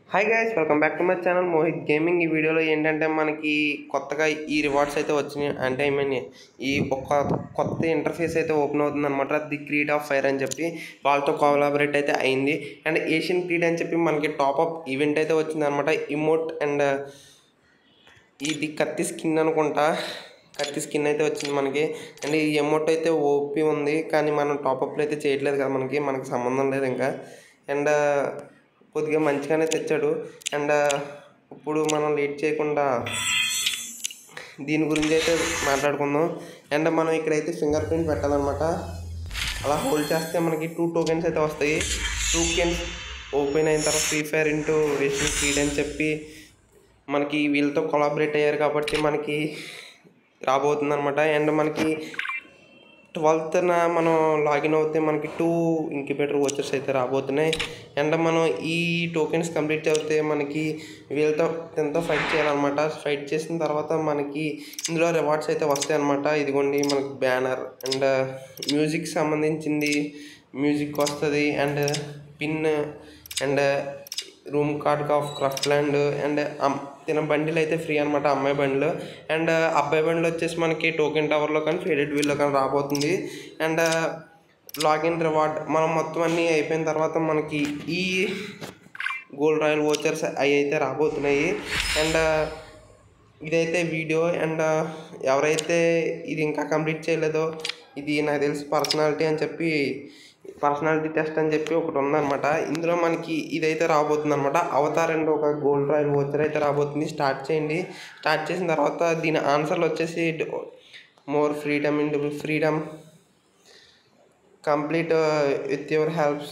hi guys welcome back to my channel Mohit gaming ఈ వీడియోలో ఏంటంటే మనకి కొత్తగా ఈ రివార్డ్స్ అయితే వచ్చినాయి అంటే ఐ మీన్ ఈ ఒక కొత్త ఇంటర్ఫేస్ అయితే ఓపెన్ అవుతుంది అనమాట ది క్రీడ్ ఆఫ్ ఫైర్ అని చెప్పి వాళ్ళతో కోలాబరేట్ అయితే అయింది అండ్ ఏషియన్ క్రీడ్ అని చెప్పి మనకి టాప్అప్ ఈవెంట్ అయితే వచ్చింది అనమాట ఇమోట్ అండ్ ఇది కత్తి స్కిన్ అనుకుంటా కత్తి స్కిన్ అయితే వచ్చింది మనకి అండ్ ఈ ఎమౌంట్ అయితే ఓపీ ఉంది కానీ మనం టాప్అప్లు అయితే చేయట్లేదు కదా మనకి మనకి సంబంధం లేదు ఇంకా అండ్ కొద్దిగా మంచిగానే తెచ్చాడు అండ్ ఇప్పుడు మనం లేట్ చేయకుండా దీని గురించి అయితే మాట్లాడుకుందాం అండ్ మనం ఇక్కడైతే ఫింగర్ ప్రింట్ పెట్టాలన్నమాట అలా హోల్డ్ చేస్తే మనకి టూ టోకెన్స్ అయితే వస్తాయి టోకెన్స్ ఓపెన్ అయిన తర్వాత free fire into ration creed అని చెప్పి మనకి వీళ్ళతో కొలాబరేట్ అయ్యారు కాబట్టి మనకి రాబోతుంది అనమాట అండ్ మనకి ట్వెల్త్న మనం లాగిన్ అవుతే మనకి టూ ఇంక్యుబేటర్ వచ్చర్స్ అయితే రాబోతున్నాయి అండ్ మనం ఈ టోకెన్స్ కంప్లీట్ అవుతే మనకి వీళ్ళతో ఎంతో ఫైట్ చేయాలన్నమాట ఫైట్ చేసిన తర్వాత మనకి ఇందులో రివార్డ్స్ అయితే వస్తాయి అనమాట ఇదిగోండి మనకి బ్యానర్ అండ్ మ్యూజిక్ సంబంధించింది మ్యూజిక్ వస్తుంది and pin and room card of craft land and తిన బండిలు అయితే ఫ్రీ అనమాట అమ్మాయి బండిలు అండ్ అబ్బాయి బండిలు వచ్చేసి మనకి టోకెన్ టవర్లో కానీ ఫేడెడ్ వీల్లో కానీ రాబోతుంది అండ్ లాగిన్ రివార్డ్ మనం మొత్తం అన్నీ అయిపోయిన తర్వాత మనకి ఈ గోల్డ్ రాయల్ ఓచర్స్ అవి అయితే రాబోతున్నాయి అండ్ ఇదైతే వీడియో అండ్ ఎవరైతే ఇది ఇంకా కంప్లీట్ చేయలేదో ఇది నాకు తెలిసి పర్సనాలిటీ అని చెప్పి పర్సనాలిటీ టెస్ట్ అని చెప్పి ఒకటి ఉందన్నమాట ఇందులో మనకి ఇదైతే రాబోతుంది అనమాట అవతార్ అండ్ ఒక గోల్డ్ రాయల్ ఓచర్ అయితే రాబోతుంది స్టార్ట్ చేయండి స్టార్ట్ చేసిన తర్వాత దీని ఆన్సర్లు వచ్చేసి more freedom and freedom complete with your helps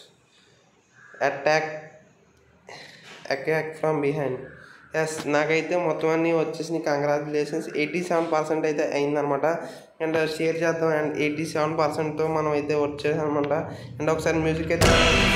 attack attack from behind ఎస్ నాకైతే మొత్తం అన్నీ వచ్చేసి కంగ్రాచులేషన్స్ ఎయిటీ సెవెన్ పర్సెంట్ అయితే అయిందనమాట అండ్ షేర్ చేద్దాం అండ్ ఎయిటీ సెవెన్ పర్సెంట్తో మనం అయితే వచ్చేసామన్నమాట అండ్ ఒకసారి మ్యూజిక్ అయితే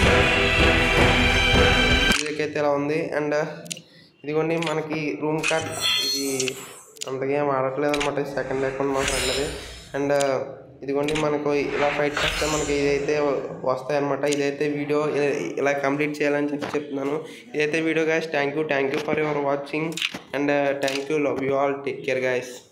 మ్యూజిక్ అయితే ఇలా ఉంది అండ్ ఇదిగోండి మనకి రూమ్ కార్డ్ ఇది అంతగా ఏం ఆడట్లేదు అనమాట సెకండ్ అకౌంట్ మా ఫ్రెండ్ది అండ్ ఇదిగోండి మనకు ఇలా ఫైట్ చేస్తే మనకి ఇదైతే వస్తాయి అనమాట ఇదైతే వీడియో ఇలా కంప్లీట్ చేయాలని చెప్పి చెప్తున్నాను ఇదైతే video guys thank you thank you for your watching and thank you love you all take care guys